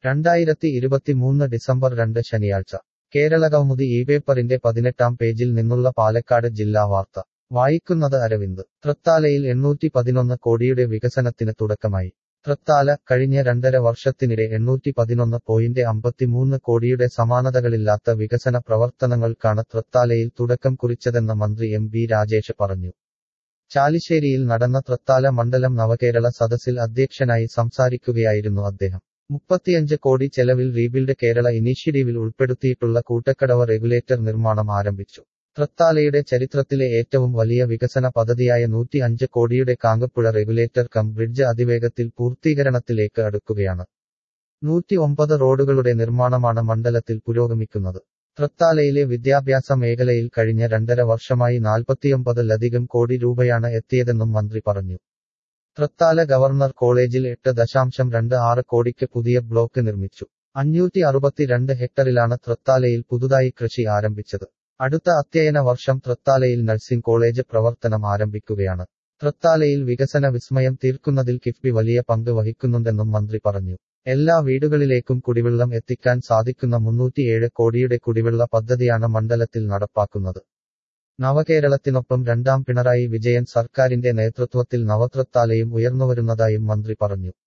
രണ്ടായിരത്തി ഇരുപത്തിമൂന്ന് ഡിസംബർ രണ്ട് ശനിയാഴ്ച കേരളകൗമുദി ഈ പേപ്പറിന്റെ പതിനെട്ടാം പേജിൽ നിന്നുള്ള പാലക്കാട് ജില്ലാ വാർത്ത വായിക്കുന്നത് അരവിന്ദ് തൃത്താലയിൽ എണ്ണൂറ്റി പതിനൊന്ന് കോടിയുടെ വികസനത്തിന് തുടക്കമായി തൃത്താല കഴിഞ്ഞ രണ്ടര വർഷത്തിനിടെ എണ്ണൂറ്റി പതിനൊന്ന് പോയിന്റ് അമ്പത്തിമൂന്ന് കോടിയുടെ സമാനതകളില്ലാത്ത വികസന പ്രവർത്തനങ്ങൾക്കാണ് തൃത്താലയിൽ തുടക്കം കുറിച്ചതെന്ന് മന്ത്രി എം ബി രാജേഷ് പറഞ്ഞു ചാലിശ്ശേരിയിൽ നടന്ന തൃത്താല മണ്ഡലം നവകേരള സദസ്സിൽ അധ്യക്ഷനായി സംസാരിക്കുകയായിരുന്നു അദ്ദേഹം മുപ്പത്തിയഞ്ച് കോടി ചെലവിൽ റീബിൽഡ് കേരള ഇനീഷ്യേറ്റീവിൽ ഉൾപ്പെടുത്തിയിട്ടുള്ള കൂട്ടക്കടവ റെഗുലേറ്റർ നിർമ്മാണം ആരംഭിച്ചു തൃത്താലയുടെ ചരിത്രത്തിലെ ഏറ്റവും വലിയ വികസന പദ്ധതിയായ നൂറ്റി അഞ്ച് കോടിയുടെ കാങ്കപ്പുഴ റെഗുലേറ്റർ കം ബ്രിഡ്ജ് അതിവേഗത്തിൽ പൂർത്തീകരണത്തിലേക്ക് അടുക്കുകയാണ് നൂറ്റി ഒമ്പത് റോഡുകളുടെ നിർമ്മാണമാണ് മണ്ഡലത്തിൽ പുരോഗമിക്കുന്നത് തൃത്താലയിലെ വിദ്യാഭ്യാസ മേഖലയിൽ കഴിഞ്ഞ രണ്ടര വർഷമായി നാൽപ്പത്തിയൊമ്പതിലധികം കോടി രൂപയാണ് എത്തിയതെന്നും മന്ത്രി പറഞ്ഞു തൃത്താല ഗവർണർ കോളേജിൽ എട്ട് ദശാംശം രണ്ട് ആറ് കോടിക്ക് പുതിയ ബ്ലോക്ക് നിർമ്മിച്ചു അഞ്ഞൂറ്റി അറുപത്തിരണ്ട് ഹെക്ടറിലാണ് തൃത്താലയിൽ പുതുതായി കൃഷി ആരംഭിച്ചത് അടുത്ത അധ്യയന വർഷം തൃത്താലയിൽ നഴ്സിംഗ് കോളേജ് പ്രവർത്തനം ആരംഭിക്കുകയാണ് തൃത്താലയിൽ വികസന വിസ്മയം തീർക്കുന്നതിൽ കിഫ്ബി വലിയ പങ്ക് വഹിക്കുന്നുണ്ടെന്നും മന്ത്രി പറഞ്ഞു എല്ലാ വീടുകളിലേക്കും കുടിവെള്ളം എത്തിക്കാൻ സാധിക്കുന്ന മുന്നൂറ്റിയേഴ് കോടിയുടെ കുടിവെള്ള പദ്ധതിയാണ് മണ്ഡലത്തിൽ നടപ്പാക്കുന്നത് നവകേരളത്തിനൊപ്പം രണ്ടാം പിണറായി വിജയൻ സർക്കാരിന്റെ നേതൃത്വത്തിൽ നവതൃത്താലയും ഉയർന്നുവരുന്നതായും മന്ത്രി പറഞ്ഞു